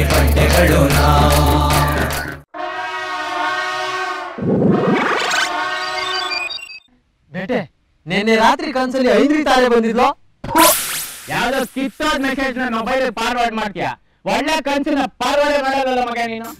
ಬಟ್ಟೆಗಳು ನಾವು ಬೇಟೆ ನಿನ್ನೆ ರಾತ್ರಿ ಕನ್ಸಲ್ಲಿ ಐದ್ರಿ ತಾರೆ ಬಂದಿದ್ಲು ಯಾವ್ದೋ ಕಿತ್ತೋದ್ ಮೆಸೇಜ್ ನ ಮೊಬೈಲ್ ಫಾರ್ವರ್ಡ್ ಮಾಡ್ತೀಯ ಒಳ್ಳೆ ಕನ್ಸಿನ ಫಾರ್ವರ್ಡ್ ಮಾಡಲ್ಲ ಮಗ ನೀನು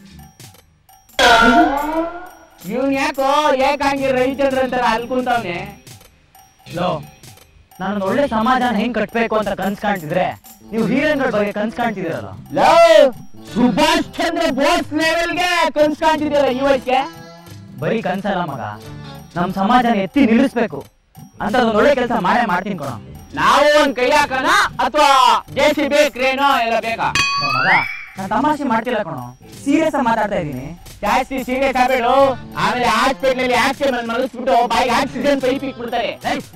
ಇವ್ನ್ ಯಾಕೋ ಏಕಾಂಗಿ ರವಿಚಂದ್ರ ಅಂತಾರ ಅಲ್ಲಿ ಕುಂತವ್ನೆ ಲೋ ನಾನು ಒಳ್ಳೆ ಸಮಾಜನ ಹೆಂಗ್ ಕಟ್ಬೇಕು ಅಂತ ಕನ್ಸ್ ಕಾಣ್ತಿದ್ರೆ ನೀವು ಹೀರೋಯಿನ್ಗಳ ಬಗ್ಗೆ ಕನ್ಸ್ ಕಾಣ್ತಿದ್ದೀರಲ್ಲ ಲವ್ ಸುಭಾಷ್ ಚಂದ್ರ ಬೋಸ್ ಲೆವೆಲ್ಗೆ ಕನ್ಸ್ ಕಾಣ್ತಿದ್ಯಲ್ಲ ಈ ವಯಸ್ಸಿಗೆ ಬರೀ ಕನ್ಸಲ್ಲ ಮಗ ನಮ್ ಸಮಾಜನ ಎತ್ತಿ ನಿಲ್ಲಿಸ್ಬೇಕು ಅಂತ ಒಂದ್ ಒಳ್ಳೆ ಕೆಲಸ ಮಾಡೇ ಮಾಡ್ತೀನಿ ಕಣ ನಾವು ಒಂದ್ ಕೈ ಹಾಕೋಣ ಅಥವಾ ಜೆ ಸಿ ಬಿ ಕ್ರೇನೋ ಎಲ್ಲ ಬೇಕಾ ಮಗ ನಾನು ತಮಾಷೆ ಮಾಡ್ತಿಲ್ಲ ಕಣೋ ಸೀರಿಯಸ್ ಆಗಿ ಮಾತಾಡ್ತಾ ಇದ್ದೀನಿ ಜಾಸ್ತಿ ಸೀರಿಯಸ್ ಆಗ್ಬೇಡು ಆಮೇಲೆ ಹಾಸ್ಪಿಟಲ್ ಅಲ್ಲಿ ಆಕ್ಸಿಡೆಂಟ್ ಮಲಗಿಸ್ಬಿಟ್ಟು ಬಾಯಿಗೆ ಆಕ್ಸಿಡೆಂಟ್ ಪೈಪ್ ಇಟ್ಬಿಡ್ತಾರೆ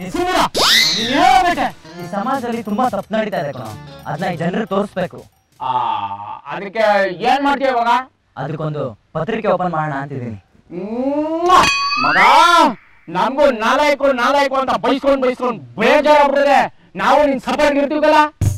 ಈ ಸಮಾಜದಲ್ಲಿ ತುಂಬಾ ತಪ್ಪು ನಡೀತಾ ಇದೆ ಕಣೋ ಅದನ್ನ ಈ ಜನರಿಗೆ ತೋರಿಸ್ಬೇಕು ಆ, ಅದಕ್ಕೆ ಏನ್ ಮಾಡ್ತೀಯ ಇವಾಗ ಅದಕ್ಕೊಂದು ಪತ್ರಿಕೆ ಓಪನ್ ಮಾಡೋಣ ಅಂತಿದ್ದೀನಿ ಮ್ವಾ! ಮಗ ನಮಗೂ ನಾಲಾಯ್ಕು ನಾಲಾಯ್ಕು ಅಂತ ಬೈಸ್ಕೊಂಡ್ ಬೈಸ್ಕೊಂಡ್ ಬೇಜಾರಾಗ್ಬಿಟ್ಟಿದೆ ನಾವು ನಿನ್ ಸಪೋರ್ಟ್ ಇರ್ತೀವಲ್ಲ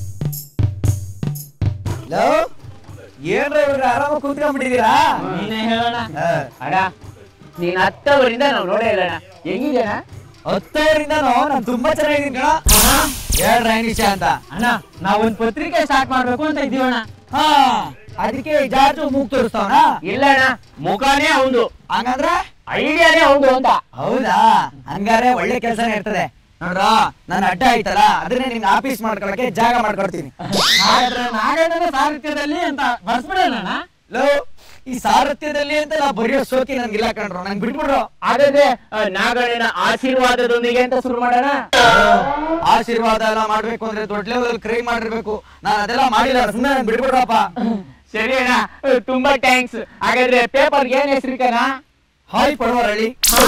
ಏನ್ರ ಇವ್ರು ಆರಾಮ ಕೂತ್ಕೊಂಡ್ಬಿಟ್ಟಿದೀರಾ ನೀನೇ ಹೇಳೋಣ ಅಣ್ಣ ನೀನ್ ಹತ್ತವರಿಂದ ನಾವು ನೋಡೇ ಇಲ್ಲ ಅಣ್ಣ ಹೆಂಗಿದ್ಯಾಣ ಹತ್ತವರಿಂದನೂ ನಾನು ತುಂಬಾ ಚೆನ್ನಾಗಿದ್ದೀನಿ ಕಣ ಹೇಳ್ರ ಏನ್ ವಿಷಯ ಅಂತ ಅಣ್ಣ ನಾವೊಂದ್ ಪತ್ರಿಕೆ ಸ್ಟಾರ್ಟ್ ಮಾಡ್ಬೇಕು ಅಂತ ಇದೀವಣ್ಣ ಹಾ ಅದಕ್ಕೆ ಜಾರ್ಜು ಮೂಗ್ ತೋರಿಸ್ತಾವನ ಇಲ್ಲ ಅಣ್ಣ ಮುಖಾನೇ ಅವಂದು ಹಂಗಂದ್ರೆ ಐಡಿಯಾನೇ ಅವಂದು ಅಂತ ಹೌದಾ ಹಂಗಾರೆ ಒಳ್ಳೆ ಕೆಲಸನೇ ಇರ್ತದೆ ನೋಡ್ರ ನನ್ನ ಅಡ್ಡ ಆಯ್ತಲ್ಲ ಅದನ್ನೇ ನಿಮ್ಗೆ ಆಫೀಸ್ ಮಾಡ್ಕೊಳಕ್ಕೆ ಜಾಗ ಮಾಡ್ಕೊಡ್ತೀನಿ ಹಾಗಾದ್ರೆ ನಾಗಣ್ಣನ ಸಾಹಿತ್ಯದಲ್ಲಿ ಅಂತ ಬರ್ಸ್ಬಿಡೋಣ ಲೋ ಈ ಸಾರಥ್ಯದಲ್ಲಿ ಅಂತ ನಾ ಬರೆಯೋ ಶೋಕಿ ನನ್ಗಿಲ್ಲ ಕಣ್ರು ನಂಗೆ ಬಿಟ್ಬಿಡ್ರು ಹಾಗಾದ್ರೆ ಆ, ನಾಗಣ್ಣನ ಆಶೀರ್ವಾದದೊಂದಿಗೆ ಅಂತ ಶುರು ಮಾಡೋಣ ಆಶೀರ್ವಾದ ಎಲ್ಲ ಮಾಡ್ಬೇಕು ಅಂದ್ರೆ ದೊಡ್ಡ ಲೆವೆಲ್ ಕ್ರೈ ಮಾಡಿರ್ಬೇಕು ನಾನು ಅದೆಲ್ಲ ಮಾಡಿಲ್ಲ ಸುಮ್ಮನೆ ನನ್ಗೆ ಬಿಟ್ಬಿಡ್ರಪ್ಪ ಸರಿ ಅಣ್ಣ ತುಂಬಾ ಥ್ಯಾಂಕ್ಸ್ ಹಾಗಾದ್ರೆ ಪೇಪರ್ ಏನ್ ಹೆಸರಿಕನ ಹಾಯ್ ಪಡವರಳ್ಳಿ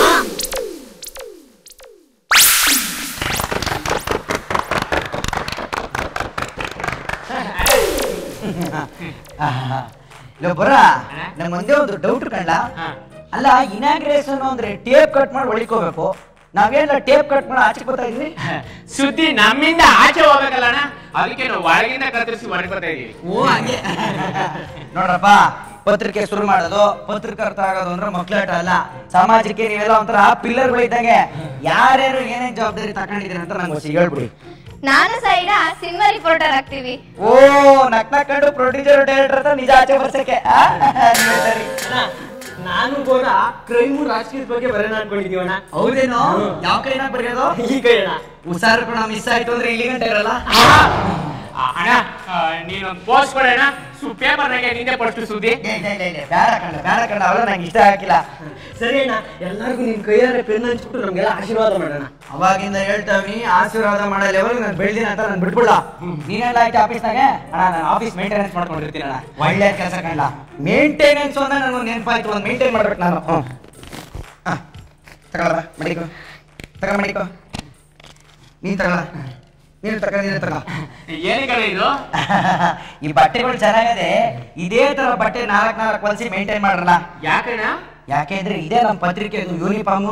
ಲೋ ಬರ ನಂಗೆ ಒಂದೇ ಒಂದು ಡೌಟ್ ಕಂಡ ಅಲ್ಲ ಇನಾಗ್ರೇಷನ್ ಅಂದ್ರೆ ಟೇಪ್ ಕಟ್ ಮಾಡಿ ಒಳಿಕೋಬೇಕು ನಾವೇನ ಟೇಪ್ ಕಟ್ ಮಾಡಿ ಆಚೆ ಬರ್ತಾ ಇದ್ವಿ ಸುದ್ದಿ ನಮ್ಮಿಂದ ಆಚೆ ಹೋಗ್ಬೇಕಲ್ಲ ಅಣ್ಣ ಅದಕ್ಕೆ ನಾವು ಒಳಗಿಂದ ಕತ್ತರಿಸಿ ಮಾಡ್ಕೊತಾ ಇದೀವಿ ಓ ಹಂಗೆ ನೋಡ್ರಪ್ಪ ಪತ್ರಿಕೆ ಶುರು ಮಾಡೋದು ಪತ್ರಕರ್ತ ಆಗೋದು ಅಂದ್ರೆ ಮಕ್ಳಾಟ ಅಲ್ಲ ಸಮಾಜಕ್ಕೆ ನೀವೆಲ್ಲ ಒಂಥರ ಪಿಲ್ಲರ್ಗಳು ಇದ್ದಂಗೆ ಯಾರ್ಯಾರು ಏನೇನ್ ಜವಾಬ್ದಾರಿ ತಗೊಂಡಿದ್ದೀರಿ ಅಂತ ನಂಗೆ ಹೊಸ ಹೇಳ್ಬಿಡಿ ನಾನು ಸೈಡ ಸಿನಿಮಾ ರಿಪೋರ್ಟರ್ ಆಗ್ತೀವಿ ಓ ನಕ್ ನಕ್ಕೊಂಡು ಪ್ರೊಡ್ಯೂಸರ್ ಡೈರೆಕ್ಟರ್ ಅಂತ ನಿಜ ಆಚೆ ಬರ್ಸಕ್ಕೆ ಆ? ನೀವೇ ಸರಿ. ನಾನು ಕೂಡ ಕ್ರೈಮು ರಾಜಕೀಯದ ಬಗ್ಗೆ ಬರೋಣ ಅನ್ಕೊಂಡಿದೀವಣ್ಣ ಹೌದೇನೋ ಯಾವ ಕೈನಾಗ ಬರೆಯೋದು ಈ ಕೈ ಅಣ್ಣ ಹುಷಾರು ಕೂಡ ಮಿಸ್ ಆಯ್ತು ಅಂದ್ರೆ ಇಲ್ಲಿ ಗಂಟೆ ಇರಲ್ಲ ಅಣ್ಣ ನೀನೊಂದು ಪೋಸ್ಟ್ ಕೊಡೋಣ ಸು ಪೇಪರ್ನಾಗೆ ನಿಂದೆ ಫಸ್ಟ್ ಸುದ್ದಿ ಏ, ಇಲ್ಲ, ಇಲ್ಲ, ಇಲ್ಲ, ಬೇಡ ಕಣ್ಣ ಬೇಡ ಕಣ್ಣ ಅವೆಲ್ಲ ನಂಗೆ ಇಷ್ಟ ಆಗಿಲ್ಲ ಸರಿ ಅಣ್ಣ ಎಲ್ಲರಿಗೂ ನಿಮ್ ಕೈಯಾರೆ ಪೆನ್ ಹಂಚ್ಬಿಟ್ಟು ನಮ್ಗೆಲ್ಲ ಆಶೀರ್ವಾದ ಮಾಡೋಣ ಅವಾಗಿಂದ ಹೇಳ್ತಾವಿ ಆಶೀರ್ವಾದ ಮಾಡೋ ಲೆವೆಲ್ ನಾನು ಬೆಳ್ದಿನ ಅಂತ ನಾನು ಬಿಟ್ಬಿಡ್ಲ ನೀನೆಲ್ಲ ಆಯ್ತು ಆಫೀಸ್ನಾಗೆ ಅಣ್ಣ ನಾನು ಆಫೀಸ್ ಮೇಂಟೆನೆನ್ಸ್ ಮಾಡ್ಕೊಂಡಿರ್ತೀನಿ ಅಣ್ಣ ಒಳ್ಳೆ ಕೆಲಸ ಕಂಡ ಮೇಂಟೆನೆನ್ಸ್ ಅಂದ್ರೆ ನನಗೆ ನೆನಪಾಯ್ತು ಒಂದು ಮೇಂಟೈನ್ ಮಾಡ್ಬೇಕು ನಾನು ಹ್ಞೂ ತಗೊಳ್ಳ ಮಡಿಕೋ ತಗ ಮಡಿಕೋ ನೀನು ತಗೊಳ್ಳ ನೀನು ತಗ ನೀನು ತಗ ಏನಿಗಳ ಇದು ಈ ಬಟ್ಟೆಗಳು ಚೆನ್ನಾಗಿದೆ ಇದೇ ತರ ಬಟ್ಟೆ ನಾಲ್ಕು ನಾಲ್ಕು ಹೊಲಿಸಿ ಮೇಂಟೈನ್ ಮಾಡ್ರಲ್ಲ ಯಾಕಣ್ಣ ಯಾಕೆಂದ್ರೆ ಇದೇ ನಮ್ಮ ಪತ್ರಿಕೆ ಯೂನಿಫಾರ್ಮು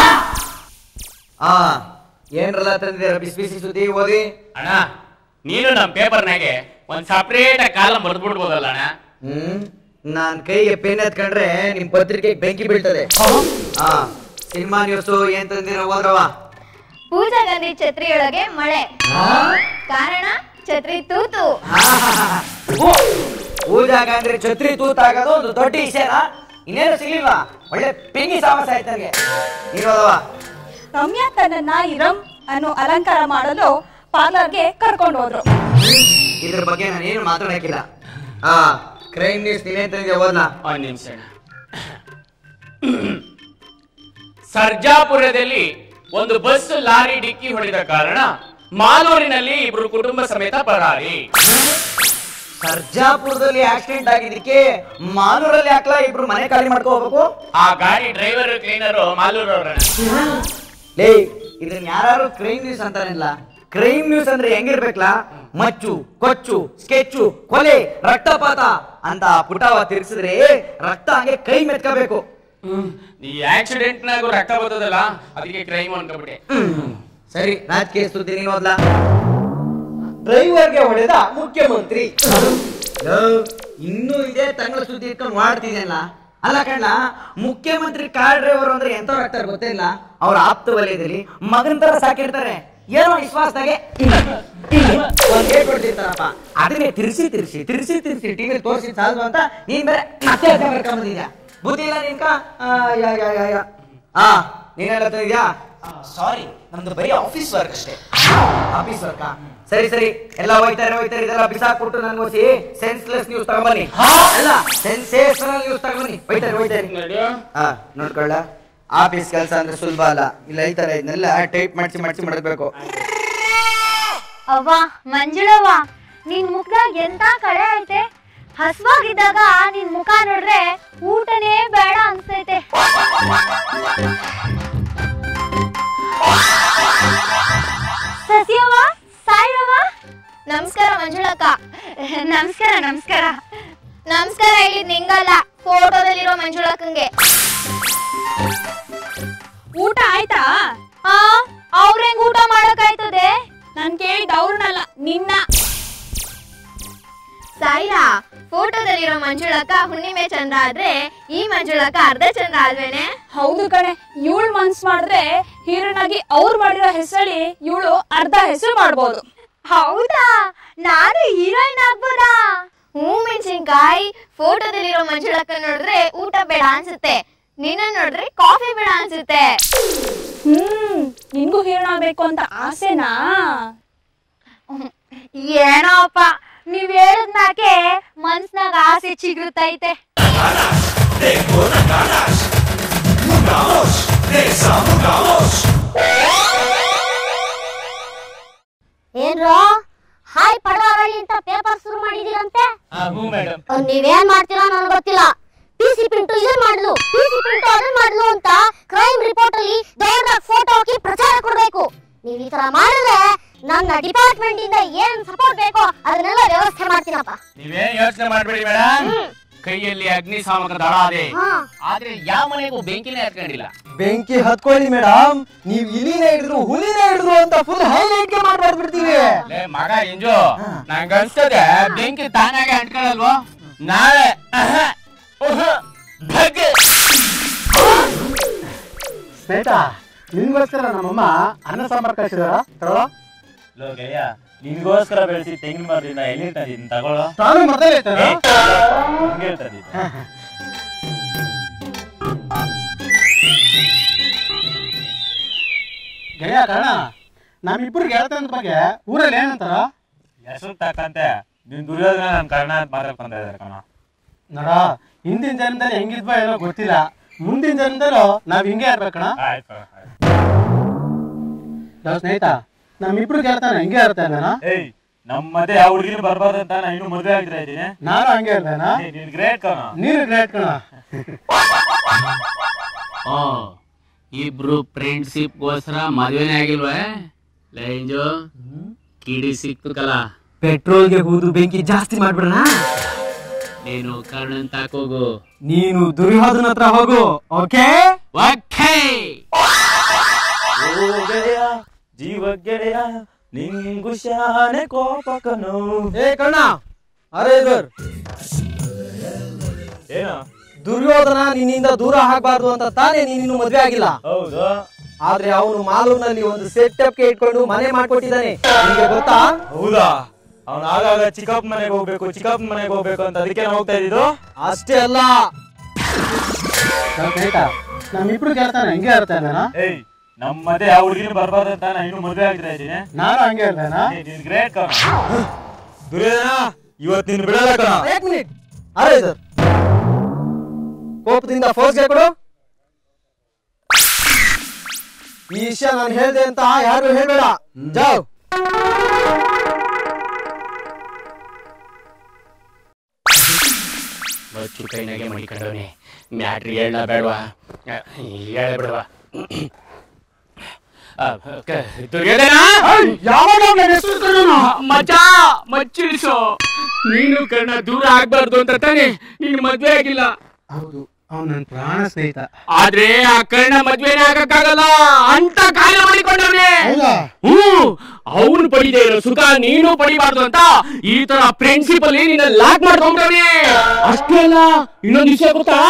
ಆ ಏನ್ರಲ್ಲ ತಂದಿದ್ದೀರ ಬಿಸಿ ಬಿಸಿ ಸುದ್ದಿ ಓದಿ ಅಣ್ಣ ನೀನು ನಮ್ಮ ಪೇಪರ್ನಾಗೆ ಒಂದ್ ಸಪ್ರೇಟ್ ಕಾಲಂ ಬರ್ದ್ಬಿಡ್ಬೋದಲ್ಲ ಅಣ್ಣ ಹ್ಮ್ ನಾನ್ ಕೈಗೆ ಪೆನ್ ಎತ್ಕೊಂಡ್ರೆ ನಿಮ್ ಪತ್ರಿಕೆಗೆ ಬೆಂಕಿ ಬೀಳ್ತದೆ ಹಾ ಸಿನಿಮಾ ನ್ಯೂಸ್ ಏನ್ ತಂದಿರ ಹೋದ್ರವ ಪೂಜಾ ಗಾಂಧಿ ಛತ್ರಿಯೊಳಗೆ ಮಳೆ ಕಾರಣ ಛತ್ರಿ ತೂತು ಪೂಜಾ ಗಾಂಧಿ ಛತ್ರಿ ತೂತಾಗೋದು ಒಂದು ದೊಡ್ಡ ವಿಷಯನಾ ಇನ್ನೇನು ಸಿಗ್ಲಿಲ್ವಾ ಒಳ್ಳೆ ಪಿಂಗಿ ಸಾಮಸ ಆಯ್ತು ನನಗೆ ನೀನು ಹೋದವ ರಮ್ಯಾ ತನ್ನನ್ನ ಇರಂ ಅನ್ನೋ ಅಲಂಕಾರ ಮಾಡಲು ಪಾರ್ಲರ್ಗೆ ಕರ್ಕೊಂಡು ಹೋದ್ರು ಇದ್ರ ಬಗ್ಗೆ ನಾನು ಏನು ಮಾತಾಡಕ್ಕಿಲ್ಲ ಆ ಕ್ರೈಮ್ ನ್ಯೂಸ್ ನೀನೇನ್ ತಂದಿದ್ಯಾ ಓದ್ಲಾ ಒಂದ್ ನಿಮಿಷ ಅಣ್ಣ. ಸರ್ಜಾಪುರದಲ್ಲಿ ಒಂದು ಬಸ್ ಲಾರಿ ಡಿಕ್ಕಿ ಹೊಡೆದ ಕಾರಣ ಮಾಲೂರಿನಲ್ಲಿ ಇಬ್ರು ಕುಟುಂಬ ಸಮೇತ ಪರಾರಿ ಸರ್ಜಾಪುರದಲ್ಲಿ ಆಕ್ಸಿಡೆಂಟ್ ಆಗಿದ್ದಕ್ಕೆ ಮಾಲೂರಲ್ಲಿ ಹಾಕ್ಲಾ ಇಬ್ರು ಮನೆ ಖಾಲಿ ಮಾಡ್ಕೊ ಹೋಗ್ಬೇಕು ಆ ಗಾಡಿ ಡ್ರೈವರ್ ಕ್ಲೀನರು ಮಾಲೂರು ಅವ್ರಣ್ಣ ಲೇ ಇದನ್ನ ಯಾರು ಕ್ರೈಮ್ ನ್ಯೂಸ್ ಅಂತಾನಿಲ್ಲ ಕ್ರೈಮ್ ನ್ಯೂಸ್ ಅಂದ್ರೆ ಹೆಂಗಿರ್ಬೇಕಲ್ಲ ಮಚ್ಚು ಕೊಚ್ಚು ಸ್ಕೆಚ್ಚು ಕೊಲೆ ರಕ್ತಪಾತ ಅಂತ ಪುಟವ ತಿರ್ಸಿದ್ರೆ ರಕ್ತ ಹಂಗೆ ಕೈ ಮೆತ್ಕೋಬೇಕು ಈ ಆಕ್ಸಿಡೆಂಟ್ ನಾಗು ರಕ್ತ ಬರ್ತದಲ್ಲ ಅದಕ್ಕೆ ಕ್ರೈಮ್ ಅನ್ಕೊಬಿಟ್ಟೆ ಸರಿ ರಾಜಕೀಯ ಸುದ್ದಿ ನೀನು ಓದ್ಲಾ ಡ್ರೈವರ್ಗೆ ಹೊಡೆದ ಮುಖ್ಯಮಂತ್ರಿ ಇನ್ನೂ ಇದೇ ತಂಗಳ ಸುದ್ದಿ ಇಟ್ಕೊಂಡು ಮಾಡ್ತಿದೆಯಲ್ಲ ಅಲ್ಲ ಕಣ್ಣ ಮುಖ್ಯಮಂತ್ರಿ ಕಾರ್ ಡ್ರೈವರ್ ಅಂದ್ರೆ ಎಂತವ್ರು ಆಗ್ತಾರೆ ಗೊತ್ತಿಲ್ಲ ಅವ್ರ ಆಪ್ತ ವಲಯದಲ್ಲಿ ಮಗನ ತರ ಸಾಕಿರ್ತಾರೆ ಏನೋ ವಿಶ್ವಾಸದಾಗೆ ಒಂದ್ ಏಟ್ ಹೊಡ್ತಿರ್ತಾರಪ್ಪ ಅದನ್ನೇ ತಿರ್ಸಿ ತಿರ್ಸಿ ತಿರ್ಸಿ ತಿರ್ಸಿ ಟಿವಿ ತೋರಿಸಿ ಸಾಲ್ದು ಅಂತ ನೀನ್ ಬೇರೆ ಮತ್ತೆ ಅದೇ ಬರ್ಕೊಂಬಂದಿದ್ಯಾ ಬುದ್ಧಿ ಇಲ್ಲ ನಿನ್ಕ ಆ, ಯಾ, ಯಾ, ಯಾ, ಯಾ. ಆ ನೀನ್ ಹೇಳ್ತಿದ್ಯಾ ಸಾರಿ ನಮ್ದು ಬರೀ ಆಫೀಸ್ ವರ್ಕ್ ಅಷ್ಟೇ ಆಫೀಸ್ ವರ್ಕ್ ಸರಿ ಸರಿ ಎಲ್ಲ ಹೋಯ್ತಾರೆ ಹೋಯ್ತಾರೆ ಇದೆಲ್ಲ ಬಿಸಾಕ್ಬಿಟ್ಟು ನನ್ಗೆ ಓದಿಸಿ ಸೆನ್ಸ್ಲೆಸ್ ನ್ಯೂಸ್ ತಗೊಂಬನ್ನಿ ಅಲ್ಲ ಸೆನ್ಸೇಷನಲ್ ನ್ಯೂಸ್ ತಗೊಂಬನ್ನಿ ಹೋಯ್ತಾರೆ ಹೋಯ್ತಾರೆ ಆ ನೋಡ್ಕೊಳ್ಳ ಆಫೀಸ್ ಕೆಲಸ ಅಂದ್ರೆ ಸುಲಭ ಅಲ್ಲ ಇಲ್ಲ ಈ ತರ ಇದನ್ನೆಲ್ಲ ಟೈಪ್ ಮಾಡಿಸಿ ಮಾಡಿಸಿ ಮಾಡಬೇಕು ಅವ್ವ ಮಂಜುಳವ್ವ ನಿನ್ ಮುಖದಾಗ ಎಂತ ಕಳೆ ಐತೆ ಹಸ್ವಾಗಿದ್ದಾಗ ನಿನ್ ಮುಖ ನೋಡ್ರೆ ಊಟನೇ ಬೇಡ ಅನ್ಸ್ತೈತೆ ಸಸಿಯವ್ವ ಸಾಯವ್ವ ನಮಸ್ಕಾರ ಮಂಜುಳಕ್ಕ ನಮಸ್ಕಾರ ನಮಸ್ಕಾರ ನಮಸ್ಕಾರ ಹೇಳಿದ್ ನಿಂಗಲ್ಲ ಫೋಟೋದಲ್ಲಿರೋ ಮಂಜುಳಕ್ಕಂಗೆ ಊಟ ಆಯ್ತಾ ಆ ಅವ್ರೆಂಗ್ ಊಟ ಮಾಡಕ್ಕಾಯ್ತದೆ ನಾನ್ ಕೇಳಿದ ಅವ್ರನ್ನಲ್ಲ ನಿನ್ನ ಸಾಯಿರಾ ಫೋಟೋದಲ್ಲಿರೋ ಮಂಜುಳಕ್ಕ ಹುಣ್ಣಿಮೆ ಚಂದ್ರ ಆದ್ರೆ ಈ ಮಂಜುಳಕ್ಕ ಅರ್ಧ ಚಂದ್ರ ಅಲ್ವೇನೆ ಹೌದು ಕಣೆ ಇವಳು ಮನ್ಸ್ ಮಾಡಿದ್ರೆ ಹೀರೋನ್ ಆಗಿ ಅವ್ರು ಮಾಡಿರೋ ಹೆಸರಲ್ಲಿ ಇವಳು ಅರ್ಧ ಹೆಸರು ಮಾಡ್ಬೋದು ಹೌದಾ ನಾನು ಹೀರೋಯಿನ್ ಆಗ್ಬೋದಾ ಹೂ ಮೆಣಸಿನ್ಕಾಯಿ ಫೋಟೋದಲ್ಲಿರೋ ಮಂಜುಳಕ್ಕ ನೋಡಿದ್ರೆ ಊಟ ಬೇಡ ಅನ್ಸುತ್ತೆ ನಿನ್ನ ನೋಡಿದ್ರೆ ಕಾಫಿ ಬೇಡ ಅನ್ಸುತ್ತೆ ಹ್ಮ್ ನಿನ್ಗೂ ಹೀರೋನ್ ಆಗ್ಬೇಕು ಅಂತ ಆಸೆನಾ ಏನೋ ಅಪ್ಪ ನೀವ್ ಹೇಳದ್ನಾಕೆ ಮನ್ಸ್ನಾಗ ಆಸೆ ಚಿಗುರ್ತೈತೆ ಏನ್ರೋ ಹಾಯ್ ಪಡವಾರಳ್ಳಿ ಅಂತ ಪೇಪರ್ ಶುರು ಮಾಡಿದೀರಂತೆ ಹ್ಞೂ ಮೇಡಮ್ ಅಹ್, ನೀವೇನ್ ಮಾಡ್ತೀರಾ ನನಗೆ ಗೊತ್ತಿಲ್ಲ ಪಿ ಸಿ ಪಿಂಟು ಇದನ್ ಮಾಡ್ಲು ಪಿ ಸಿ ಪಿಂಟು ಅದನ್ ಮಾಡ್ಲು ಅಂತ ಕ್ರೈಮ್ ರಿಪೋರ್ಟ್ ಅಲ್ಲಿ ದೊಡ್ಡ ಫೋಟೋ ಹಾಕಿ ಪ್ರಚಾರ ಕೊಡ್ಬೇಕು ನೀವ್ ಈ ತರ ಮಾಡಿದ್ರೆ ನನ್ನ ಡಿಪಾರ್ಟ್ಮೆಂಟ್ ಇಂದ ಏನ್ ಸಪೋರ್ಟ್ ಬೇಕೋ ಅದನ್ನೆಲ್ಲ ವ್ಯವಸ್ಥೆ ಮಾಡ್ತೀನಪ್ಪ ನೀವೇನ್ ಯೋಚನೆ ಮಾಡ್ಬೇಡಿ ಮೇಡಮ್ ಕೈಯಲ್ಲಿ ಅಗ್ನಿ ಶಾಮಕ ದಳ ಅದೇ ಹಾ ಆದ್ರೆ ಯಾವ ಮನೆಗೂ ಬೆಂಕಿನೇ ಹತ್ಕೊಂಡಿಲ್ಲ ಬೆಂಕಿ ಹತ್ಕೊಳ್ಳಿ ಮೇಡಮ್ ನೀವ್ ಇಲಿನೇ ಹಿಡಿದ್ರು ಹುಲಿನೇ ಹಿಡಿದ್ರು ಅಂತ ಫುಲ್ ಹೈಲೈಟ್ ಗೆ ಮಾಡ್ಬಿಡ್ತೀವಿ ಲೇ ಮಗ ಇಂಜು ನಂಗೆ ಅನ್ಸ್ತದೆ ಬೆಂಕಿ ತಾನಾಗೆ ಅಂಟ್ಕೊಳ್ಳಲ್ವೋ ನಾಳೆ ಅಹ, ಉಹ್, ಭಗ್ಗೆ. ಸ್ನೇಹಿತ ನಿನ್ಗೋಸ್ಕರ ನಮ್ಮಮ್ಮ ಅನ್ನ ಸಾಂಬಾರ್ ಕಳಿಸಿದಾರ ತಗೊಳ್ಳೋ ಲೋ ಗೆಳೆಯ ನಿನ್ಗೋಸ್ಕರ ಬೆಳೆಸಿ ತೆಂಗಿನ ಮರದಿಂದ ಎಲ್ಲಿ ತಂದಿದ್ದೀನಿ ತಗೊಳ್ಳೋ ತಾನು ಮರ್ತೇ ಐತೇನೋ? ಹಿಂಗೆ ತಂದಿದ್ದೆ ಗೆಳೆಯ ಕಾರಣ ನಮ್ಮಿಬ್ರು ಗೆಳತನದ ಬಗ್ಗೆ ಊರಲ್ಲಿ ಏನಂತಾರ ಹೆಸರು ತಕ್ಕಂತೆ ನಿನ್ ದುರ್ಯೋಧನ ನನ್ ಕರ್ಣ ಅಂತ ಮಾತಾಡ್ಕೊಂತ ಇದಾರೆ ಕಣ ನೋಡ ಹಿಂದಿನ ಜನ್ಮದಲ್ಲಿ ಹೆಂಗಿದ್ವೋ ಏನೋ ಗೊತ್ತಿಲ್ಲ ಮುಂದಿನ ಜನ್ಮದಲ್ಲೂ ನಾವ್ ಹಿಂಗೆ ಇರ್ಬೇಕಣ ಆಯ್ತು ಆಯ್ತು. ನಾವ್ ಸ್ನೇಹಿತ ನಮ್ಮಿಬ್ರು ಗೆಳತನ ಹೆಂಗೆ ಇರುತ್ತೆ ಅಣ್ಣ ಏಯ್ ನಮ್ಮ ಮಧ್ಯೆ ಯಾವ ಹುಡುಗಿನ ಬರ್ಬಾರ್ದು ಅಂತ ನಾನು ಇನ್ನು ಮದುವೆ ಆಗಿದ್ರೆ ಇದ್ದೀನಿ ನಾನು ಹಂಗೆ ಇರ್ತೇನ ನೀನ್ ಗ್ರೇಟ್ ಕಣ ನೀನು ಗ್ರೇಟ್ ಕಣ ಓ ಇಬ್ರು ಫ್ರೆಂಡ್ಶಿಪ್ಗೋಸ್ಕರ ಮದ್ವೆನೇ ಆಗಿಲ್ವೇ ಲೈಂಜು ಕಿಡಿ ಸಿಕ್ತು ಕಲ ಪೆಟ್ರೋಲ್ಗೆ ಹೂದು ಬೆಂಕಿ ಜಾಸ್ತಿ ಮಾಡ್ಬಿಡಣ ನೀನು ಕರ್ಣನ್ ತಾಕೋಗು ನೀನು ದುರ್ಯೋಧನ ಹತ್ರ ಹೋಗು ಓಕೆ ಓಕೆ ಓ ಗೆಳೆಯ ಜೀವ ಗೆಳೆಯ ನಿಂಗು ಶಾನೆ ಕೋಪಕನು ಏ ಕಣ್ಣ ಅರೆ ಇದುರ್ ಏನು ದುರ್ಯೋಧನ ನಿನ್ನಿಂದ ದೂರ ಆಗ್ಬಾರ್ದು ಅಂತ ತಾನೇ ನೀನು ಮದ್ವೆ ಆಗಿಲ್ಲ ಹೌದು ಆದ್ರೆ ಅವನು ಮಾಲೂನಲ್ಲಿ ಒಂದು ಸೆಟಪ್ ಗೆ ಇಟ್ಕೊಂಡು ಮನೆ ಮಾಡ್ಕೊಟ್ಟಿದ್ದಾನೆ ನಿಮಗೆ ಗೊತ್ತಾ ಹೌದಾ ಅವ್ನು ಆಗಾಗ ಚಿಕ್ಕಪ್ಪ ಮನೆಗೆ ಹೋಗ್ಬೇಕು ಚಿಕ್ಕಪ್ಪ ಮನೆಗೆ ಹೋಗ್ಬೇಕು ಅಂತ ಅದಕ್ಕೆ ಹೋಗ್ತಾ ಇದ್ದಿದ್ದು ಅಷ್ಟೇ ಅಲ್ಲ ನಾವ್ ಸ್ನೇಹಿತ ನಮ್ಮಿಬ್ರು ಗೆಳತನ ಹೆಂಗೆ ಇರುತ್ತೆ ಅಣ್ಣ ಏಯ್ ನಮ್ಮ ಮಧ್ಯೆ ಯಾವ ಹುಡುಗಿನ ಬರ್ಬಾರ್ದು ಅಂತ ನಾನು ಇನ್ನು ಮದುವೆ ಆಗಿದ್ರೆ ಇದ್ದೀನಿ ನಾನು ಹಂಗೆ ಇರ್ತೇನ ನೀನ್ ಗ್ರೇಟ್ ಕಣ ದುರ್ಯೋಧನ ಇವತ್ತು ನೀನು ಬಿಡಲ್ಲ ಕಣ ಏಕ್ ಮಿನಿಟ್ ಅರೆ ಇದುರ್ ಕೋಪದಿಂದ ಫೋರ್ಸ್ಗೆ ಕೊಡು ಈ ವಿಷಯ ನಾನು ಹೇಳ್ದೆ ಅಂತ ಯಾರು ಹೇಳ್ಬೇಡ ಜಾವ್ ಬಚ್ಚು ಕೈನಾಗೆ ಮಡಿಕೊಂಡವನೆ ಮ್ಯಾಟ್ರಿ ಹೇಳ ಬೇಡವಾ ಹೇಳ ಬಿಡವಾ ದುರ್ಯೋಧನ ಮಜ ಮಚ್ಚಿಳಿಸು ನೀನು ಕರ್ಣ ದೂರ ಆಗ್ಬಾರ್ದು ಅಂತ ತಾನೆ ನೀನು ಮದ್ವೆ ಆಗಿಲ್ಲ ಹೌದು ಅವ್ನು ನನ್ನ ಪ್ರಾಣ ಸ್ನೇಹಿತ ಆದ್ರೆ ಆ ಕರ್ಣ ಮದ್ವೆನೇ ಆಗಕ್ಕಾಗಲ್ಲ ಅಂತ ಕಾಲ ಮಾಡಿಕೊಂಡವನೇ ಹೌದಾ ಹ್ಞೂ ಅವನು ಪಡಿದೇ ಇರೋ ಸುಖ ನೀನು ಪಡಿಬಾರ್ದು ಅಂತ ಈ ತರ ಪ್ರಿನ್ಸಿಪಲ್ ನಿನ್ನ ಲಾಕ್ ಮಾಡ್ಕೊಂಡ್ರೆ ಅಷ್ಟೇ ಅಲ್ಲ ಇನ್ನೊಂದು ವಿಷಯ ಗೊತ್ತಾ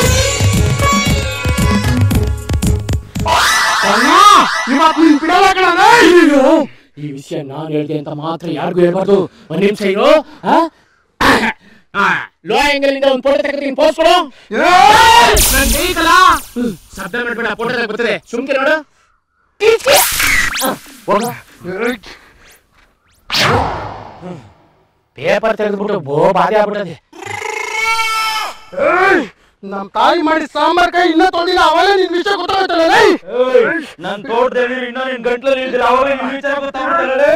ಅಣ್ಣ, ನಿಮ್ಮ ಅಪ್ಪ ನಿನ್ ಬಿಡಲ್ಲ ಕಣಣ್ಣ. ಅಯ್ಯೋ, ಈ ವಿಷಯ ನಾನ್ ಹೇಳ್ದೆ ಅಂತ ಮಾತ್ರ ಯಾರಿಗೂ ಹೇಳ್ಬಾರ್ದು ಒಂದ್ ನಿಮಿಷ ಇರು ಆ? ಆ, ಲೋ ಆಂಗಲ್ ಇಂದ ಒಂದು ಫೋಟೋ ತೆಗೆದು ಪೋಸ್ಟ್ ಕೊಡು ನನ್ ಬೇಕಲ್ಲ ಶಬ್ದ ಮಾಡ್ಬೇಡ ಫೋಟೋ ತೆಗೆದು ಬರ್ತದೆ ಸುಮ್ಕೆ ನೋಡು ಪೇಪರ್ ತೆಗೆದ್ಬಿಟ್ಟು ಬೋ ಬಾಧೆ ಆಗ್ಬಿಟ್ಟದೆ ನಮ್ ತಾಯಿ ಮಾಡಿ ಸಾಂಬಾರ್ ಕೈ ಇನ್ನ ತೊಳಿಲ್ಲ ಅವಳೇ ನಿನ್ ವಿಷಯ ಗೊತ್ತಾಗುತ್ತಲ್ಲ ಲೇ. ನನ್ ತೋಟದಲ್ಲಿ ಇನ್ನೂ ನಿನ್ ಗಂಟ್ಲಲ್ಲಿ ಇಲ್ದಿರ ಅವಾಗ ನಿನ್ ವಿಚಾರ ಗೊತ್ತಾಗ್ಬಿಡ್ತಲ್ಲ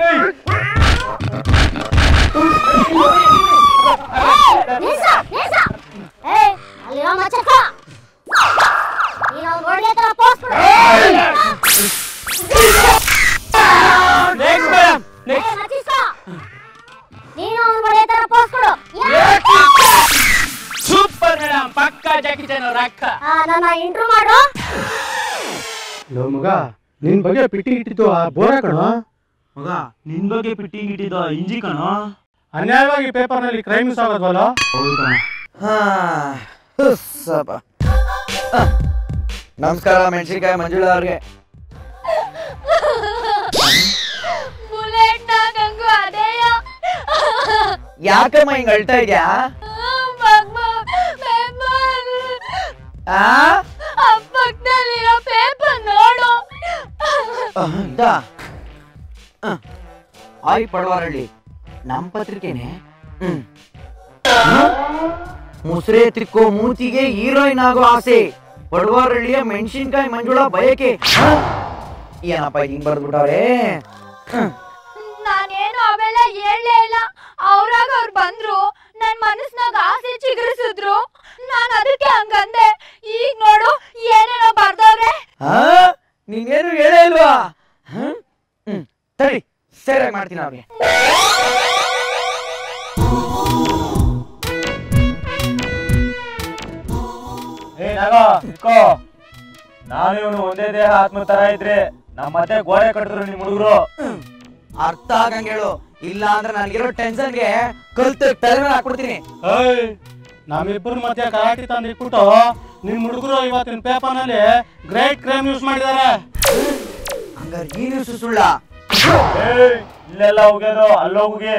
ನಿಲ್ಸ, ನಿಲ್ಸ. ಏ, ಅಲ್ಲಿರೋ ಮಚ್ಚಕ್ಕ. ನೀನ್ ಅವ್ನ್ ಒಳ್ಳೆ ತರ pose ಕೊಡು. ನೆಕ್ಸ್ಟ್ ಮೇಡಮ್ ಏ, ಮಚ್ಚಿಸ್ಕ. ನೀನು ಅವ್ನ್ ಒಳ್ಳೆ ತರ pose ಕೊಡು. ಸೂಪರ್ ಮೇಡಮ್ ಪಕ್ಕ ಜಾಕಿ ಚನ್ ಅವ್ರ ಅಕ್ಕ ಆ, ನನ್ನ ಇಂಟ್ರೂ ಮಾಡು ಲೋ ಮಗ ನಿನ್ ಬಗ್ಗೆ ಪಿಟಿ ಇಟ್ಟಿದ್ದು ಆ ಬೋರ ಕಣೋ ಮಗ ನಿನ್ ಬಗ್ಗೆ ಪಿಟ್ಟಿ ಇಟ್ಟಿದ್ದ ಇಂಜಿ ಕಣೋ ಅನ್ಯಾಯವಾಗಿ ಪೇಪರ್ ನಲ್ಲಿ ಕ್ರೈಮ್ ನ್ಯೂಸ್ ಆಗೋದ್ವಲ್ಲ ಹಾ ಹುಸ್ಸಪ್ಪ. ಆ, ನಮಸ್ಕಾರ ಮೆಣಸಿನ್ಕಾಯಿ ಮಂಜುಳಾ ಅವ್ರಿಗೆ ಬುಲೆಟ್ ಗಂಗು ಅದೇಯ ಯಾಕಮ್ಮ ಹಿಂಗ್ ಅಳ್ತಾ ಇದ್ಯಾ ಆ ಪಕ್ಕದಲ್ಲಿರೋ ಪೇಪರ್ ನೋಡು ಅಹ್, ಇದಾ? ಅಹ್. ಆಯ್ ಪಡವಾರಳ್ಳಿ ನಮ್ ಪತ್ರಿಕೆನೆ ಹ್ಮ್ ಮುಸ್ರೆ ತಿಕ್ಕೋ ಮೂತಿಗೆ ಹೀರೋಯಿನ್ ಆಗೋ ಆಸೆ ಪಡವಾರಳ್ಳಿಯ ಮೆಣಸಿನ್ಕಾಯಿ ಮಂಜುಳಾ ಬಯಕೆ ಹ? ಏನಪ್ಪ ಹಿಂಗ್ ಬರ್ದ್ಬಿಟ್ಟವ್ರೆ ನಾನೇನು ಅವೆಲ್ಲ ಹೇಳಲೇ ಇಲ್ಲ ಅವ್ರಾಗ ಅವ್ರು ಬಂದ್ರು ನನ್ ಮನಸ್ನಾಗ ಆಸೆ ಚಿಗುರಿಸಿದ್ರು ನಾನ್ ಅದಕ್ಕೆ ಹಂಗಂದೆ ಈಗ ನೋಡು ಏನೇನೋ ಬರ್ದವ್ರೆ ಹಾ ನೀನೇನು ಹೇಳೇ ಇಲ್ವಾ ಹ್ಮ್ ಹ್ಮ್ ಸರಿ ಸರಿಯಾಗಿ ಮಾಡ್ತೀನಿ ಅವ್ರಿಗೆ ಏ ನಾಗ ಇಟ್ಕೋ ನಾನು ಇವನು ಒಂದೇ ದೇಹ ಆತ್ಮ ತರ ಇದ್ರೆ ನಮ್ಮ ಮತ್ತೆ ಗೋಡೆ ಕಟ್ಟಿದ್ರು ನಿಮ್ ಹುಡುಗರು ಅರ್ಥ ಆಗಂಗ್ ಹೇಳು ಇಲ್ಲ ಅಂದ್ರೆ ನನಗಿರೋ ಟೆನ್ಷನ್ಗೆ ಕಲ್ತು ತಲೆ ಮೇಲೆ ಹಾಕ್ಬಿಡ್ತೀನಿ ಏಯ್ ನಮ್ಮಿಬ್ಬರ ಮಧ್ಯೆ ಕರಾಟಿ ತಂದು ಇಟ್ಬಿಟ್ಟು ನಿಮ್ ಹುಡುಗರು ಇವತ್ತಿನ ಪೇಪರ್ ನಲ್ಲಿ ಗ್ರೇಟ್ ಕ್ರೈಮ್ ನ್ಯೂಸ್ ಮಾಡಿದ್ದಾರೆ ಹಂಗಾರೆ ಈ ನ್ಯೂಸ್ ಸುಳ್ಳ ಏಯ್ ಇಲ್ಲೆಲ್ಲ ಹೋಗ್ಯಾರೋ ಅಲ್ಲೋಗುಗೆ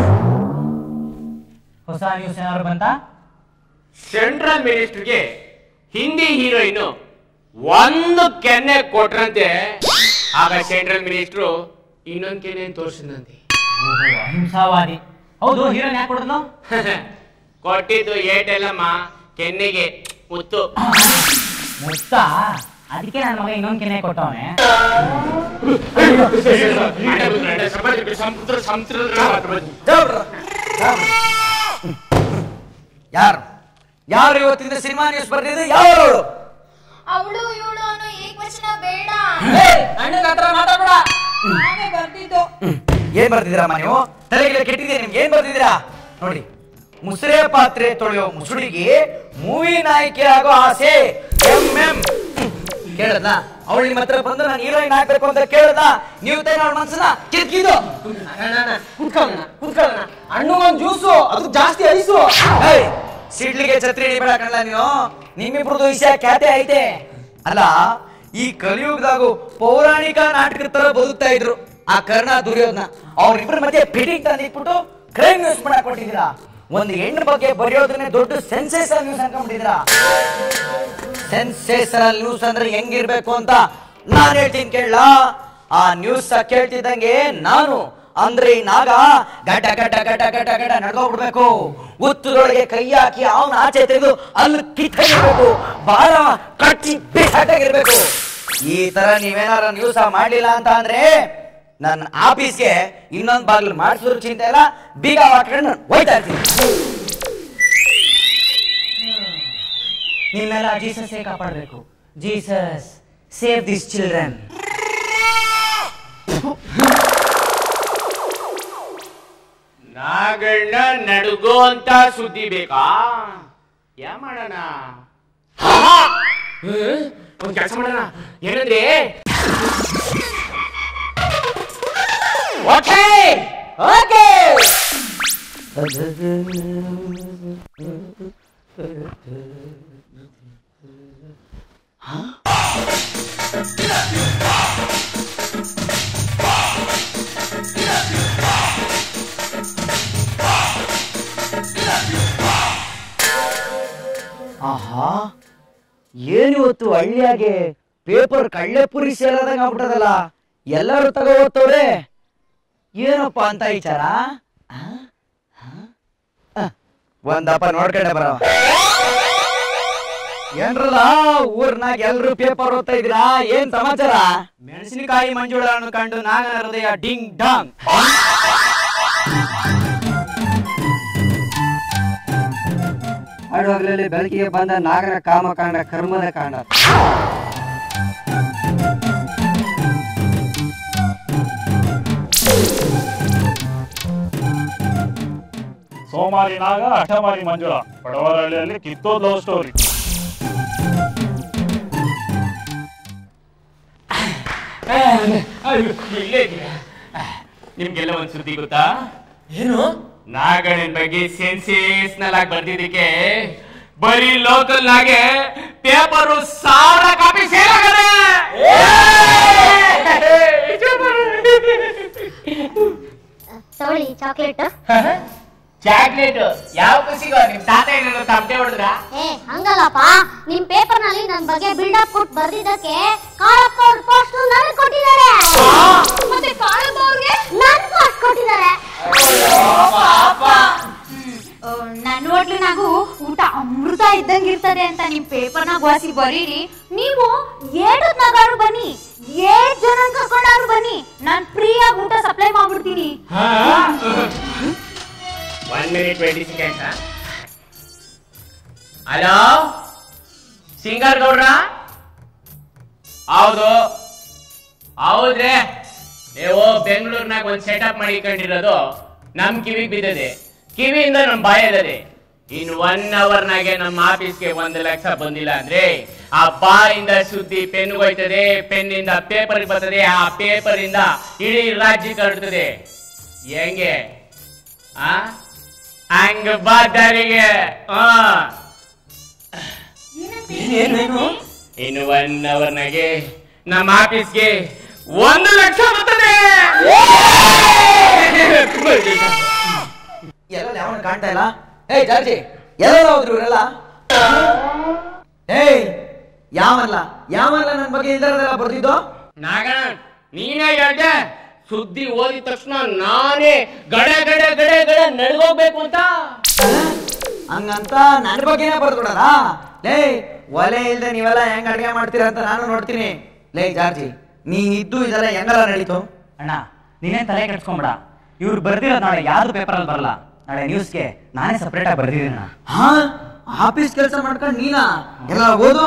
ಹೊಸ ನ್ಯೂಸ್ ಏನಾದ್ರು ಬಂತ ಸೆಂಟ್ರಲ್ ಮಿನಿಸ್ಟರ್ಗೆ ಹಿಂದಿ ಹೀರೋಯಿನ್ ಒಂದು ಕೆನ್ನೆ ಕೊಟ್ರಂತೆ ಆಗ ಸೆಂಟ್ರಲ್ ಮಿನಿಸ್ಟ್ರು ಇನ್ನೊಂದ್ ಕೆನ್ನೆ ತೋರ್ಸಿದಂತೆ ಅಹಿಂಸಾವಾದಿ ಹೌದು ಹೀರೋನ್ ಯಾಕೆ ಕೊಡೋದು ಕೊಟ್ಟಿದ್ದು ಏಟೆಲ್ಲಮ್ಮ ಕೆನ್ನೆಗೆ ಮುತ್ತು ಮುತ್ತ ಅದಕ್ಕೆ ನನ್ನ ಮಗ ಇನ್ನೊಂದ್ ಕೆನೆ ಕೊಟ್ಟವನೆ ಸಮುದ್ರ ಸಮುದ್ರ ಯಾರು ಯಾರು ಇವತ್ತಿಂದ ಸಿನಿಮಾ ನ್ಯೂಸ್ ಬರ್ತಿದ್ದು ಯಾರು ಅವಳು ಇವಳು ಅನ್ನೋ ಏಕವಚನ ಬೇಡ ನಾನೇ ಬರ್ತಿದ್ದು ಏನ್ ಬರ್ತಿದ್ದೀರಮ್ಮ ನೀವು ತಲೆಗೆ ಕೆಟ್ಟಿದೆ ನಿಮ್ಗೆ ಏನ್ ಬರ್ತಿದ್ದೀರಾ ನೋಡಿ ಮುಸ್ರೆ ಪಾತ್ರೆ ತೊಳೆಯೋ ಮುಸುಡಿಗೆ ಮೂವಿ ನಾಯಕಿ ಆಗೋ ಆಸೆ ಎಂ ಎಂ ಕೇಳದ ಅವಳು ನಿಮ್ಮ ಹತ್ರ ಬಂದು ನಾನು ಹೀರೋಯಿನ್ ಆಗ್ಬೇಕು ಅಂತ ಕೇಳದ ನೀವು ತಾನೇ ಅವಳ ಮನ್ಸನ್ನ ಕಿರ್ಕಿದ್ದು ಹಣ್ಣುಗೊಂದು ಜ್ಯೂಸು ಅದು ಜಾಸ್ತಿ ಐಸು ಏಯ್, ಸಿಡ್ಲಿಗೆ ಛತ್ರಿ ಹಿಡಿಬೇಡ ಕಣ್ಲ ನೀನು ನಿಮ್ಮಿಬ್ರದ್ದು ವಿಷಯ ಖ್ಯಾತೆ ಐತೆ ಅಲ್ಲ ಈ ಕಲಿಯುಗದಾಗು ಪೌರಾಣಿಕ ನಾಟಕದ ತರ ಬದುಕ್ತಾ ಇದ್ರು ಆ ಕರ್ಣ ದುರ್ಯೋಧನ ಅವ್ರಿಬ್ರ ಮಧ್ಯೆ ಫಿಟಿಂಗ್ ತಂದಿಟ್ಬಿಟ್ಟು ಕ್ರೈಮ್ ನ್ಯೂಸ್ ಮಾಡಕ್ ಕೊಟ್ಟಿದ್ದೀರಾ ಒಂದು ಹೆಣ್ಣು ಬಗ್ಗೆ ಬರೆಯೋದನ್ನೇ ದೊಡ್ಡ ಸೆನ್ಸೇಷನ್ ನ್ಯೂಸ್ ಅನ್ಕೊಂಡ್ಬಿಟ್ಟಿದ್ದೀರಾ ಸೆನ್ಸೇಷನಲ್ ನ್ಯೂಸ್ ಅಂದ್ರೆ ಹೆಂಗಿರ್ಬೇಕು ಅಂತ ನಾನ್ ಹೇಳ್ತೀನಿ ಕೇಳ ಆ ನ್ಯೂಸ್ ಕೇಳ್ತಿದ್ದಂಗೆ ನಾನು ಅಂದ್ರೆ ಈ ನಾಗ ಗಟ ಗಟ ಗಟ ಗಟ ಗಟ ನಡ್ಕೊಂಡ್ಬಿಡ್ಬೇಕು ಉತ್ತರೊಳಗೆ ಕೈ ಹಾಕಿ ಅವನ ಆಚೆ ತೆಗೆದು ಅಲ್ಲಿ ಕಿತ್ತಾಗಿರ್ಬೇಕು ಬಾಳ ಕಚ್ಚಿ ಬಿಸಾಟಾಗಿರ್ಬೇಕು ಈ ತರ ನೀವೇನಾರ ನ್ಯೂಸ್ ಮಾಡ್ಲಿಲ್ಲ ಅಂತ ಅಂದ್ರೆ ನನ್ನ ಆಫೀಸ್ಗೆ ಇನ್ನೊಂದ್ ಬಾಗ್ಲು ಮಾಡಿಸೋದ್ರ ಚಿಂತೆ ಇಲ್ಲ ಬೀಗ ಹಾಕೊಂಡು ನಾನು ಹೋಯ್ತಾ ಇರ್ತೀನಿ ನಿಮ್ಮೆಲ್ಲ ಜೀಸಸ್ ಕಾಪಾಡಬೇಕು Jesus save this children Naganna ನಡುಗೋ ಅಂತ ಸುದ್ದಿ ಬೇಕಾ ಯಾ ಮಾಡೋಣ ಒಂದ್ ಕೆಲಸ ಮಾಡೋಣ ಏನಂದ್ರೆ ಓಕೆ ಓಕೆ ಆಹಾ ಏನಿವತ್ತು ಹಳ್ಳಿಯಾಗೆ ಪೇಪರ್ ಕಳ್ಳೆ ಪುರಿ ಸೇಲಾದಂಗ ಆಗ್ಬಿಟ್ಟದಲ್ಲ ಎಲ್ಲರೂ ತಗೋ ಓದ್ತವ್ರೆ ಏನಪ್ಪ ಅಂತ ವಿಚಾರ ಆ? ಆ? ಆ, ಒಂದಪ್ಪ ನೋಡ್ಕೊಂಡೆ ಬರವ ಏನ್ರಲ್ಲ ಊರ್ನಾಗ ಎಲ್ರು ಪೇಪರ್ ಓದ್ತಾ ಇದ್ದೀರಾ ಏನ್ ಸಮಾಚಾರ ಮೆಣಸಿನಕಾಯಿ ಮಂಜುಳ ಕಂಡು ನಾಗನ ಹೃದಯ ಡಿಂಗ್ ಡಾಂಗ್ ಹಾಡುವಾಗಲೇ ಬೆಳಕಿಗೆ ಬಂದ ನಾಗರ ಕಾಮಕಾಂಡ ಕರ್ಮದ ಕಾಂಡ ಸೋಮಾರಿ ನಾಗ ಅಠಮಾರಿ ಮಂಜುಳ ಬಡವರಹಳ್ಳಿಯಲ್ಲಿ ಕಿತ್ತೋದ್ ಲವ್ ಸ್ಟೋರಿ ಇಲ್ಲೇ ಇದೀಯ. ನಿಮ್ಗೆಲ್ಲ ಒಂದ್ ಸುದ್ದಿ ಗೊತ್ತಾ ಏನು ನಾಗಣ್ಣನ್ ಬಗ್ಗೆ ಸೆನ್ಸೇಷನಲ್ ಆಗಿ ಬರ್ದಿದ್ದಕ್ಕೆ ಬರೀ ಲೋಕಲ್ ನಾಗೆ ಪೇಪರ್ ಸಾವಿರ ಕಾಪಿ ಸೇಲ್ ಆಗದೆ ತಗೊಳ್ಳಿ ಚಾಕ್ಲೇಟ್ ಚಾಕ್ಲೇಟ್ ಯಾವ ಖುಷಿಗೋ ನಿಮ್ ತಾತ ಏನಾದ್ರು ತಮಟೆ ಹೊಡೆದ್ರ ಏ ಹಂಗಲ್ಲಪ್ಪ ನಿಮ್ ಪೇಪರ್ ನಲ್ಲಿ ನನ್ ಬಗ್ಗೆ ಬಿಲ್ಡಪ್ ಕೊಟ್ಟು ಬರ್ದಿದ್ದಕ್ಕೆ ಕಾಳಪ್ಪ ಅವ್ರ ಪೋಸ್ಟ್ ನನಗ್ ಕೊಟ್ಟಿದ್ದಾರೆ ಮತ್ತೆ ಕಾಳಪ್ಪ ಅವ್ರಿಗೆ ನನ್ ಪೋಸ್ಟ್ ಕೊಟ್ಟಿದ್ದಾರೆ ನನ್ನ ಹೋಟ್ಲಿನಾಗೂ ಊಟ ಅಮೃತ ಇದ್ದಂಗೆ ಇರ್ತದೆ ಅಂತ ನಿಮ್ ಪೇಪರ್ನಾಗ ವಾಸಿ ಬರೀರಿ ನೀವು ಏಳು ನಗಾರು ಬನ್ನಿ ಏಟ್ ಜನ ಕರ್ಕೊಂಡಾರು ಬನ್ನಿ ನಾನ್ ಫ್ರೀಯಾಗಿ ಊಟ ಸಪ್ಲೈ ಮಾಡ್ಬಿಡ್ತೀನಿ one minute twenty seconds hello singer ಗೌಡ್ರ ಹೌದು ಹೌದ್ರಿ ನೀವು ಬೆಂಗಳೂರಿನಾಗ ಒಂದ್ ಸೆಟಪ್ ಮಾಡಿಕೊಂಡಿರೋದು ನಮ್ ಕಿವಿಗ್ ಬಿದ್ದದೆ ಕಿವಿಯಿಂದ ನಮ್ ಬಾಯದದೆ ಇನ್ ಒನ್ ಅವರ್ನಾಗೆ ನಮ್ಮ ಆಫೀಸ್ಗೆ ಒಂದು ಲಕ್ಷ ಬಂದಿಲ್ಲ ಅಂದ್ರೆ ಆ ಬಾಯಿಂದ ಸುದ್ದಿ ಪೆನ್ ಹೋಯ್ತದೆ ಪೆನ್ನಿಂದ ಪೇಪರ್ ಬರ್ತದೆ ಆ ಪೇಪರ್ ಇಂದ ಇಡೀ ರಾಜ್ಯ ಹರಡ್ತದೆ ಹೆಂಗೆ ಆ ಹಂಗ ಬಾ ದಾರಿಗೆ ಆ ಇನ್ನು ಒನ್ ಅವರ್ನಾಗೆ ನಮ್ಮ ಆಫೀಸ್ಗೆ ಒಂದು ಲಕ್ಷ ಬರ್ತದೆ ಎಲ್ಲ ಯಾವನ ಕಾಣ್ತಾ ಇಲ್ಲ ಏಯ್ ಜಾರ್ಜಿ ಎಲ್ಲ ಹೋದ್ರು ಇವರೆಲ್ಲ ಏಯ್ ಯಾವಲ್ಲ ಯಾವಲ್ಲ ನನ್ನ ಬಗ್ಗೆ ಇಲ್ದರದೆಲ್ಲ ಬರ್ದಿದ್ದು ನಾಗಣ ನೀನೇ ಹೇಳ್ದೆ ಸುದ್ದಿ ಓದಿದ ತಕ್ಷಣ ನಾನೇ ಗಡೆ ಗಡೆ ಗಡೆ ಗಡೆ ನಡೆದೋಗ್ಬೇಕು ಅಂತ ಹಂಗಂತ ನನ್ನ ಬಗ್ಗೆನೇ ಬರ್ದ್ಬಿಡಲ್ಲ ಲೇ ಒಲೆ ಇಲ್ದೆ ನೀವೆಲ್ಲ ಹೆಂಗ್ ಅಡ್ಗೆ ಮಾಡ್ತೀರಾ ಅಂತ ನಾನು ನೋಡ್ತೀನಿ ಲೇ ಜಾರ್ಜಿ ನೀ ಇದ್ದು ಇದೆಲ್ಲ ಹೆಂಗಲ್ಲ ನಡೀತು ಅಣ್ಣ ನೀನೇನ್ ತಲೆ ಕೆಡ್ಸ್ಕೊಂಬೇಡ ಇವ್ರು ಬರ್ದಿರೋದು ನಾಳೆ ಯಾವ್ದು ಪೇಪರಲ್ಲಿ ಬರಲ್ಲ ನಾಳೆ ನ್ಯೂಸ್ಗೆ ನಾನೇ ಸಪ್ರೇಟ್ ಆಗಿ ಬರ್ದಿದ್ದೀನಿ ಅಣ್ಣ ಹಾ ಆಫೀಸ್ ಕೆಲಸ ಮಾಡ್ಕೊಂಡು ನೀನಾ ಎಲ್ಲ ಓದು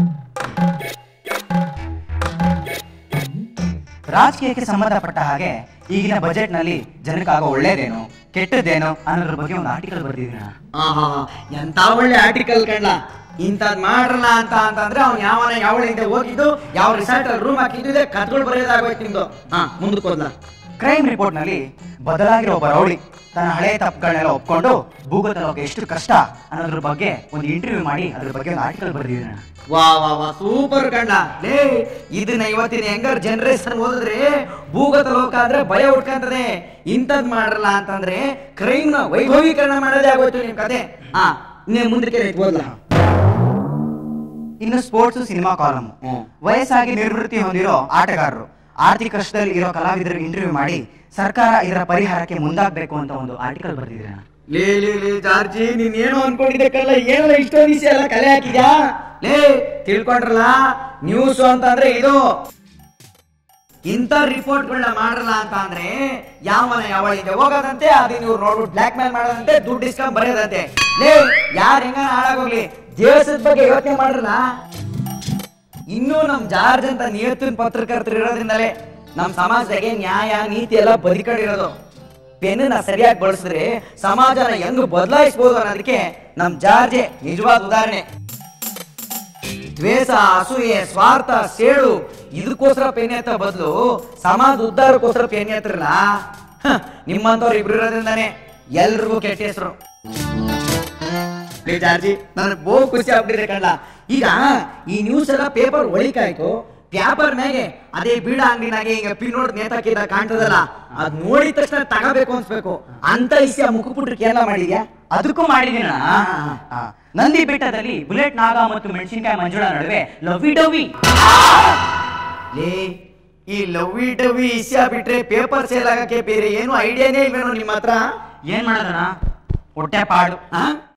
ರಾಜಕೀಯಕ್ಕೆ ಸಂಬಂಧಪಟ್ಟ ಹಾಗೆ ಈಗಿನ ಬಜೆಟ್ ನಲ್ಲಿ ಜನಕ್ಕಾಗೋ ಒಳ್ಳೇದೇನು ಕೆಟ್ಟದ್ದೇನು ಅನ್ನೋದ್ರ ಬಗ್ಗೆ ಒಂದು ಆರ್ಟಿಕಲ್ ಬರ್ದಿದ್ದೀನಿ ಅಣ್ಣ ಆಹಾ ಎಂತ ಒಳ್ಳೆ ಆರ್ಟಿಕಲ್ ಕಂಡ ಇಂಥದ್ ಮಾಡ್ರಲ್ಲ ಅಂತ ಅಂತಂದ್ರೆ ಅವ್ನು ಯಾವನ ಯಾವಳಿಂದ ಹೋಗಿದ್ದು ಯಾವ ರಿಸಾರ್ಟ್ ಅಲ್ಲಿ ರೂಮ್ ಹಾಕಿದ್ದು ಇದೆ ಕತ್ಗಳು ಬರೆಯೋದಾಗೋಯ್ತು ನಿಂದು ಹಾ ಮುಂದಕ್ಕೆ ಹೋದ್ಲ ಕ್ರೈಮ್ ರಿಪೋರ್ಟ್ ನಲ್ಲಿ ಬದಲಾಗಿರೋ ಒಬ್ಬ ರೌಡಿ ತನ್ನ ಹಳೆ ತಪ್ಪುಗಳನ್ನೆಲ್ಲ ಒಪ್ಕೊಂಡು ಭೂಗತ ಲೋಕ ಎಷ್ಟು ಕಷ್ಟ ಅನ್ನೋದ್ರ ಬಗ್ಗೆ ಒಂದು ಇಂಟರ್ವ್ಯೂ ಮಾಡಿ ಅದ್ರ ಬಗ್ಗೆ ಒಂದು ಆರ್ಟಿಕಲ್ ಬರ್ದಿದ್ದೀನಿ ಅಣ್ಣ ವಾ ವಾ ವಾ ಸೂಪರ್ ಕಂಡ ಲೇ ಇದನ್ನ ಇವತ್ತಿನ ಹೆಂಗರ್ ಜನರೇಷನ್ ಓದಿದ್ರೆ ಭೂಗತ ಲೋಕ ಅಂದ್ರೆ ಭಯ ಹುಡ್ಕಂತದೆ ಇಂಥದ್ ಮಾಡ್ರಲ್ಲ ಅಂತಂದ್ರೆ ಕ್ರೈಮ್ ನ ವೈಭವೀಕರಣ ಮಾಡೋದೇ ಆಗೋಯ್ತು ನಿಮ್ ಕತೆ ಹಾ ನೀನ್ ಮುಂದಕ್ಕೆ ಓದ್ಲಾ ಇನ್ನು ಸ್ಪೋರ್ಟ್ಸ್ ಸಿನಿಮಾ ಕಾಲಮ್ ವಯಸ್ಸಾಗಿ ನಿವೃತ್ತಿ ಹೊಂದಿರೋ ಆಟಗಾರರು ಆರ್ಥಿಕ ಕಷ್ಟದಲ್ಲಿ ಇರೋ ಕಲಾವಿದರಿಗೆ ಇಂಟರ್ವ್ಯೂ ಮಾಡಿ ಸರ್ಕಾರ ಇದರ ಪರಿಹಾರಕ್ಕೆ ಮುಂದಾಗಬೇಕು ಅಂತ ಒಂದು ಆರ್ಟಿಕಲ್ ಬರ್ದಿದ್ದೀನಿ ಅಣ್ಣ ಲೇ ಲೇ ಲೇ ಜಾರ್ಜಿ ನೀನ್ ಏನು ಅನ್ಕೊಂಡಿದ್ದಕ್ಕಲ್ಲ ಏನಲ್ಲ ಇಷ್ಟೊಂದು ದಿವಸ ಎಲ್ಲ ಕಲೆ ಹಾಕಿದ್ಯಾ ಲೇ ತಿಳ್ಕೊಂಡ್ರಲ್ಲ ನ್ಯೂಸ್ ಅಂತಂದ್ರೆ ಇದು ಇಂಥ ರಿಪೋರ್ಟ್ಗಳನ್ನ ಮಾಡಲ್ಲ ಅಂತ ಅಂದ್ರೆ ಯಾವನ ಯಾವಳಿಗೆ ಹೋಗೋದಂತೆ ಅದನ್ನ ಇವ್ರು ನೋಡ್ಬಿಟ್ಟು ಬ್ಲಾಕ್ ಮೇಲ್ ಮಾಡೋದಂತೆ ದುಡ್ಡು ಇಸ್ಕೊಂಡ್ ಬರೆಯೋದಂತೆ ಲೇ ಯಾರು ಹೆಂಗ ಹಾಳಾಗೋಗ್ಲಿ ದೇಶದ ಬಗ್ಗೆ ಯೋಚನೆ ಮಾಡ್ರಲ್ಲ ಇನ್ನೂ ನಮ್ ಜಾರ್ಜ್ ಅಂತ ನಿಯತ್ತಿನ ಪತ್ರಕರ್ತರು ಇರೋದ್ರಿಂದಲೇ ನಮ್ ಸಮಾಜದಾಗೆ ನ್ಯಾಯ ನೀತಿ ಎಲ್ಲ ಬದುಕೊಂಡಿರೋದು ಪೆನ್ನ ಸರಿಯಾಗಿ ಬಳಸಿದ್ರೆ ಸಮಾಜನ ಹೆಂಗ್ ಬದಲಾಯಿಸಬಹುದು ಅನ್ನೋದಕ್ಕೆ ನಮ್ ಜಾರ್ಜೆ ನಿಜವಾದ ಉದಾಹರಣೆ ದ್ವೇಷ ಅಸೂಯೆ ಸ್ವಾರ್ಥ ಸೇಡು ಇದಕ್ಕೋಸ್ಕರ ಪೆನ್ ಎತ್ತ ಬದಲು ಸಮಾಜ ಉದ್ಧಾರಕ್ಕೋಸ್ಕರ ಪೆನ್ ಎತ್ತರಲ್ಲ ನಿಮ್ಮಂತವ್ರು ಇಬ್ರು ಇರೋದ್ರಿಂದಾನೆ ಎಲ್ರಿಗೂ ಕೆಟ್ಟ ಹೆಸರು ಜಾರ್ಜಿ ನನಗೆ ಬಹು ಖುಷಿ ಆಗ್ಬಿಟ್ಟಿದೆ ಕಣ್ಣ ಈಗ ಈ ನ್ಯೂಸ್ ಎಲ್ಲ ಪೇಪರ್ ಒಳಿಕಾಯ್ತು ಪೇಪರ್ ಮ್ಯಾಗೆ ಅದೇ ಬೀಡ ಅಂಗಡಿನಾಗೆ ಈಗ ಪಿನ್ ನೋಡ್ ನೇತಾಕಿದ ಕಾಣ್ತದಲ್ಲ ಅದ್ ನೋಡಿದ ತಕ್ಷಣ ತಗೋಬೇಕು ಅನ್ಸ್ಬೇಕು ಅಂತ ಇಸ್ಯ ಮುಖಪುಟ್ರಕ್ಕೆ ಎಲ್ಲ ಮಾಡಿದ್ಯಾ ಅದಕ್ಕೂ ಮಾಡಿದೀನ ನಂದಿ ಬೆಟ್ಟದಲ್ಲಿ ಬುಲೆಟ್ ನಾಗ ಮತ್ತು ಮೆಣಸಿನಕಾಯಿ ಮಂಜುಳ ನಡುವೆ ಲವಿ ಡವಿ ಲೇ ಈ ಲವ್ವಿ ಡವ್ವಿ ಇಸ್ಯ ಬಿಟ್ರೆ ಪೇಪರ್ ಸೇಲ್ ಆಗಕ್ಕೆ ಬೇರೆ ಏನು ಐಡಿಯಾನೇ ಇಲ್ವೇನೋ ನಿಮ್ಮ ಹತ್ರ ಏನ್ ಮಾಡೋದಣ್ಣ ಹೊಟ್ಟೆ ಪಾಡು ಆ?